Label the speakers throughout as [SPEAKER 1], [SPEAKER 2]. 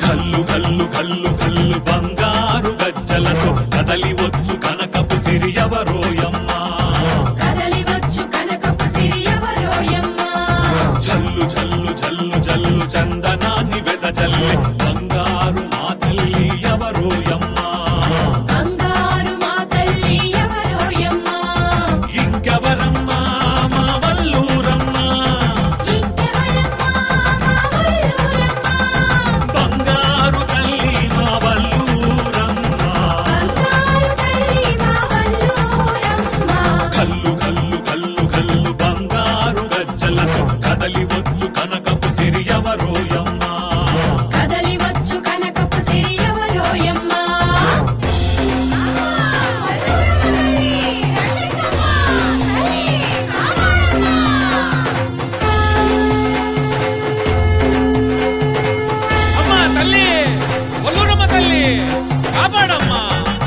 [SPEAKER 1] కల్లు కల్లు కల్లు కల్లు బంగారు గజ్జలతో కదలి వచ్చు కనకపు సిరి ఎవరోయమ్మా
[SPEAKER 2] కదలివచ్చు కనకపు సిరి ఎవరోయమ్మ
[SPEAKER 1] జల్లు జల్లు జల్లు జల్లు చందనాన్ని వెదజల్లి బంగారు మా తల్లి ఎవరోయమ్మా
[SPEAKER 2] బంగారు మా తల్లి ఎవరోయమ్మ
[SPEAKER 1] ఇంకెవరమ్మా మా వల్లూరమ్మా
[SPEAKER 2] ఇంకెవరమ్మ మా వల్లూరమ్మ
[SPEAKER 1] బంగారు తల్లి మా వల్లూరమ్మా
[SPEAKER 2] బంగారు తల్లి మా వల్లూరమ్మ
[SPEAKER 1] కల్లు కల్లు కల్లు కల్లు బంగారు గజ్జలతో కదలి వచ్చు కనకపు సిరి ఎవరోయమ్మా
[SPEAKER 2] కదలివచ్చు కనకపు సిరి ఎవరోయమ్మ
[SPEAKER 3] అమ్మా తల్లి ఒల్లూరమ్మ తల్లి కాపాడమ్మా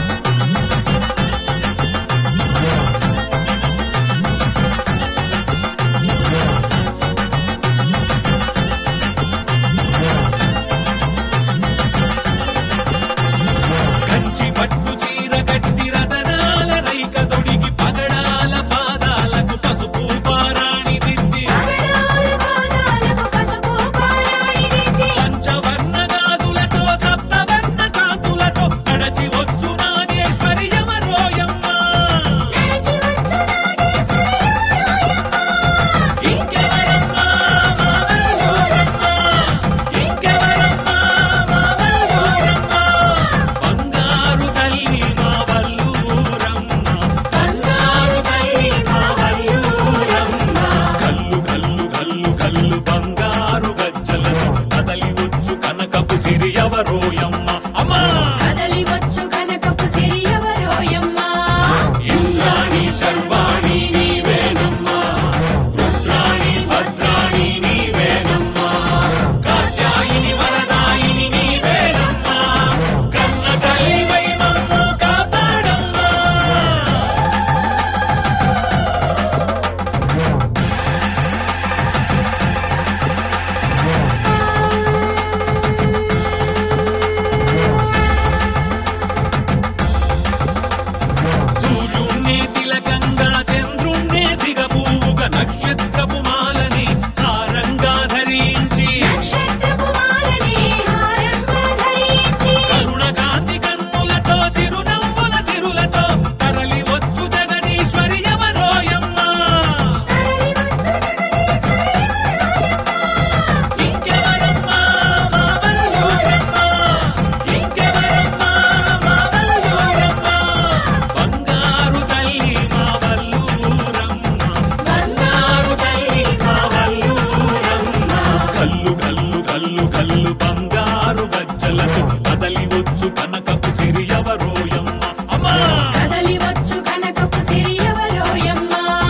[SPEAKER 1] కంచి పట్టు చీర కట్టి రతనాల రైక తొడిగి పగడాల పాదాలకు పసుపు పారాణి దిద్ది
[SPEAKER 2] పగడాల పాదాలకు పసుపు పారాణి దిద్ది
[SPEAKER 1] పంచవర్ణ గాజులతో సప్తవర్ణ కాంతులతో నడచి వచ్చు నాగేశ్వరి ఎవరోయమ్మా
[SPEAKER 2] నడిచి వచ్చు నాగేశ్వరి ఎవరోయమ్మ
[SPEAKER 1] ఇంకెవరమ్మా మా వల్లూరమ్మా ఇంకెవరమ్మా మా వల్లూరమ్మా బంగారు తల్లి మా వల్లూరమ్మా బంగారు తల్లి మా వల్లూరమ్మా కల్లు కల్లు కల్లు కల్లు బంగారు గజ్జలతో కదలి వచ్చు కనకపు సిరి ఎవరోయమ్మ అమ్మా
[SPEAKER 2] కదలివచ్చు కనకపు సిరి ఎవరోయమ్మ
[SPEAKER 1] ఇంద్రాణి సర్వాణి నీవేనమ్మా రుద్రాణి భద్రాణి నీవేనమ్మా కాత్యాయిని వరదాయిని నీవేనమ్మా కన్న తల్లివై మమ్ము కాపాడమ్మా సూర్యుణ్ణి తిలకంగా చంద్రుణ్ణి సిగపూవుగా నక్షత్రపు మాలని హారంగా ధరించి
[SPEAKER 2] నక్షత్రపు మాలని హారంగా ధరించి
[SPEAKER 1] కరుణకాంతి కన్నులతో చిరునవ్వుల సిరులతో తరలి వచ్చు జగదీశ్వరి ఎవరోయమ్మా
[SPEAKER 2] తరలివచ్చు జగదీశ్వరి ఎవరోయమ్మ
[SPEAKER 1] ఇంకెవరమ్మా మా వల్లూరమ్మా ఇంకెవరమ్మా మా వల్లూరమ్మా బంగారు తల్లి మా వల్లూరమ్మా బంగారు తల్లి మా వల్లూరమ్మా కల్లు కల్లు కల్లు కల్లు బంగారు గజ్జలతో కదలి వచ్చు కనకపు సిరి ఎవరోయమ్మ అమ్మా
[SPEAKER 2] కదలివచ్చు కనకపు సిరి ఎవరోయమ్మ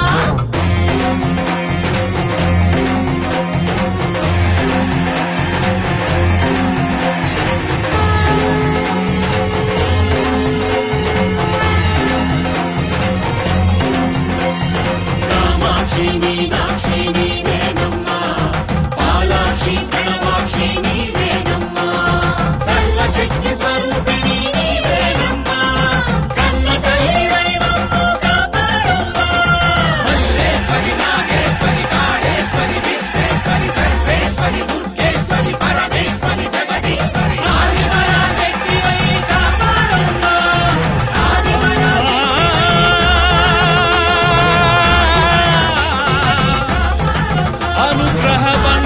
[SPEAKER 1] కామాక్షి మీనాక్షి నీవేనమ్మా పాలాక్షి ప్రణవాక్షి నీవేనమ్మా సర్వశక్తి స్వరూపిణి నీవేనమ్మా కన్న తల్లివై మమ్ము కాపాడమ్మా మల్లేశ్వరి నాగేశ్వరి కాళేశ్వరి విశ్వేశ్వరి సర్వేశ్వరి దుర్గేశ్వరి పరమేశ్వరి జగదీశ్వరి ఆదిపరాశక్తివై కాపాడమ్మా ఆదిపరాశక్తి అనుగ్రహ